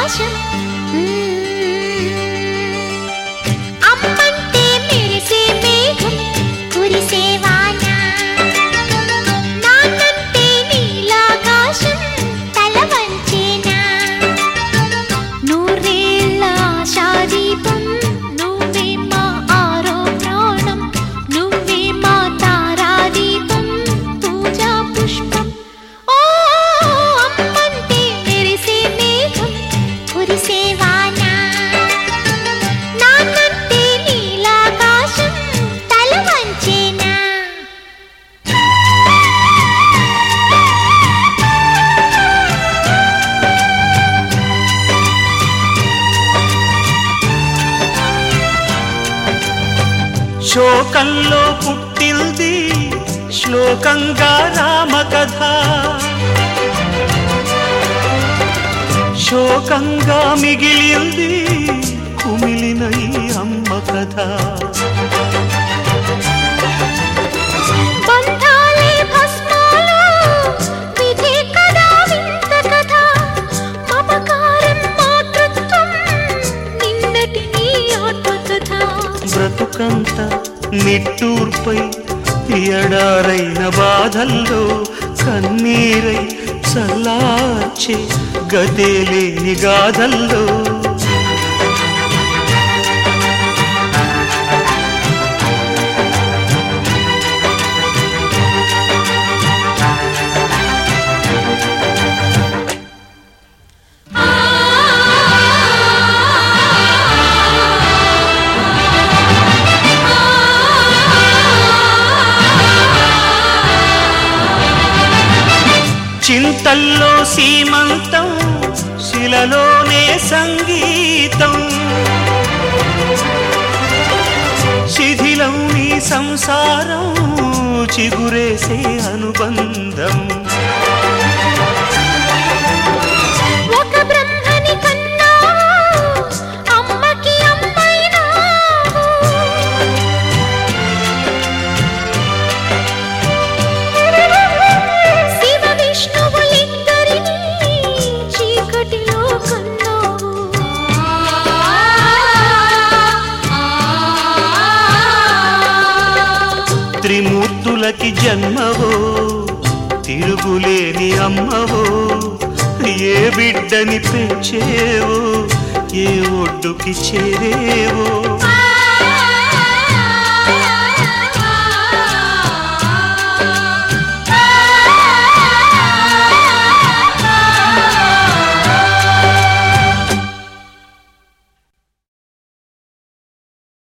నీలాకాశం అమ్మంటే మెరిసే మేఘం కురిసే వాన నాన్నంటే నీలాకాశం తల వంచేనా నూరేళ్ళ ఆశాదీపం నువ్వే మా ఆరో ప్రాణం నువ్వే మా తారాదీపం పూజా పుష్పం ఓ అమ్మంటే మెరిసే మేఘం కురిసే వాన నాన్నంటే నీలాకాశం తల వంచేనా శోకంలో పుట్టింది శ్లోకంగా రామకథ శోకంగా మిగిలింది కుమిలిన ఈ అమ్మ కథ బంధాలే భస్మాలు విధి కదా వింత కథ మమకారం మాతృత్వం నిన్నటి నీ ఆత్మకథ బ్రతుకంత నిట్టూర్పై ఎడారైన బాధల్లో కన్నీరై చల్లార్చే గదే లేని గాథల్లో చింతల్లో సీమంతం శిలలోనే సంగీతం శిథిలం నీ సంసారం చిగురేసే అనుబంధం ఒక బ్రహ్మని కన్నా అమ్మకి అమ్మైనా శివ విష్ణువులిద్దరినీ చీకటిలో కన్నావు త్రిమూర్తులకి జన్మవో తిరుగులేని అమ్మవో ఏ బిడ్డని పెంచేవో ఏ ఒడ్డుకి చేరేవో ఆ